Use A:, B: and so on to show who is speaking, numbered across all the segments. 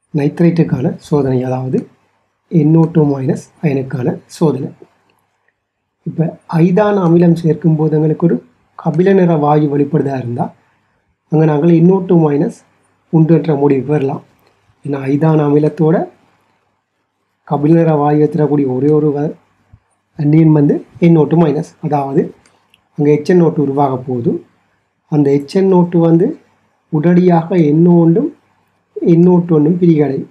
A: நைட்ரேட்டுக்கான சோதனை அதாவது NO2 two minus அயனுக்கான சோதனை இப்போ ஐதான அமிலம் சேர்க்கும் போது எங்களுக்கு ஒரு கபில நிற வாயு வெளிப்படுதா இருந்தால் அங்கே நாங்கள் NO2 டூ மைனஸ் உண்டு என்ற முடிவுக்கு வரலாம் ஏன்னா ஐதான அமிலத்தோட கபில நிற வாயு தரக்கூடிய ஒரே ஒரு வ- அந்நியன் வந்து NO2 டூ மைனஸ் அதாவது அங்கே HNO2 டூ உருவாக போகுது அந்த HNO2 டூ வந்து உடனடியாக NO ஒன்றும் NO2 ஒன்றும் பிரிகடையும்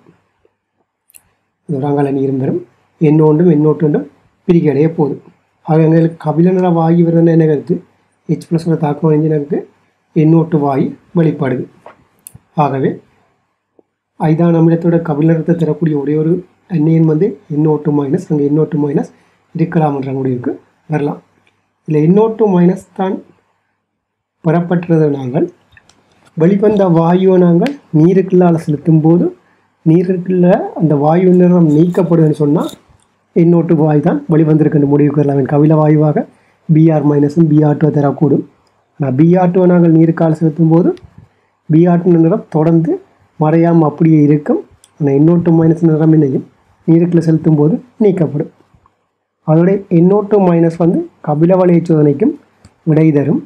A: உரங்கள நீரும் பெறும் NO ஒன்றும் NO2 ஒன்றும் பிரிகடைய போகுது ஆக எங்களுக்கு கபில நிற வாயு வருதுன்னு என்ன கருத்து ஹெச் ப்ளஸோட தாக்கம் இன்ஜினுக்கு NO2 வாயு வெளிப்படுது ஆகவே ஐதான அமிலத்தோட கபில நிறத்தை தரக்கூடிய ஒரே ஒரு அந்நியன் வந்து NO2 மைனஸ் அங்கே NO2 மைனஸ் இருக்கலாம்ன்ற முடிவுக்கு வரலாம் இல்லை NO2 மைனஸ் தான் பெறப்பட்டதை நாங்கள் வெளிவந்த வாயுவை நாங்கள் நீருக்குள்ளால் செலுத்தும் போது நீருக்குள்ள அந்த வாயு நிறம் நீக்கப்படுதுன்னு சொன்னால் இன்னொட்டு வாயு தான் வெளிவந்திருக்கின்ற முடிவுக்கு வரலாம் கபில வாயுவாக பிஆர் மைனஸும் பிஆர் டூ தரக்கூடும் ஆனால் பிஆர் டூவை நாங்கள் நீருக்கால் செலுத்தும் போது பிஆர் டூ நிறம் தொடர்ந்து மறையாமல் அப்படியே இருக்கும் ஆனால் இன்னொட்டு மைனஸ் நிறம் என்னையும் நீருக்குள்ள செலுத்தும் போது நீக்கப்படும் அதோட இன்னொட்டு மைனஸ் வந்து கபில வளைய சோதனைக்கும் விடை தரும்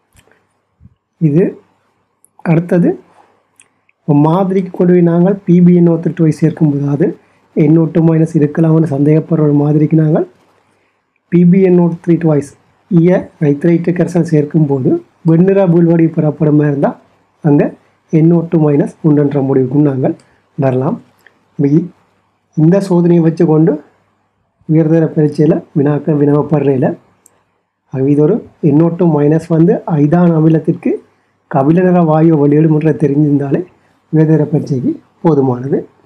A: இது அடுத்தது இப்போ மாதிரிக்கு கொண்டு போய் நாங்கள் பிபிஎன் ஒத்துட்டு போய் சேர்க்கும்போது அது எண்ணூட்டு மைனஸ் இருக்கலாம்னு சந்தேகப்படுற ஒரு மாதிரிக்கு நாங்கள் பிபிஎன் நோட் த்ரீ டுவைஸ் இய நைட்ரைட்டு கரைசல் சேர்க்கும்போது வெண்ணிற புல்வடி பெறப்படும் இருந்தால் அங்கே எண்ணூட்டு மைனஸ் ஒன்றுன்ற முடிவுக்கும் நாங்கள் வரலாம் இப்ப இ- இந்த சோதனையை வச்சு கொண்டு உயர்தர பரீட்சையில் வினாக்கள் வினவப்படுறையில் ஆகவே இது ஒரு எண்ணூட்டு மைனஸ் வந்து ஐதான அமிலத்திற்கு கபில நிற வாயு வெளியிடும் என்ற தெரிஞ்சிருந்தாலே உயர்தர பரீட்சைக்கு போதுமானது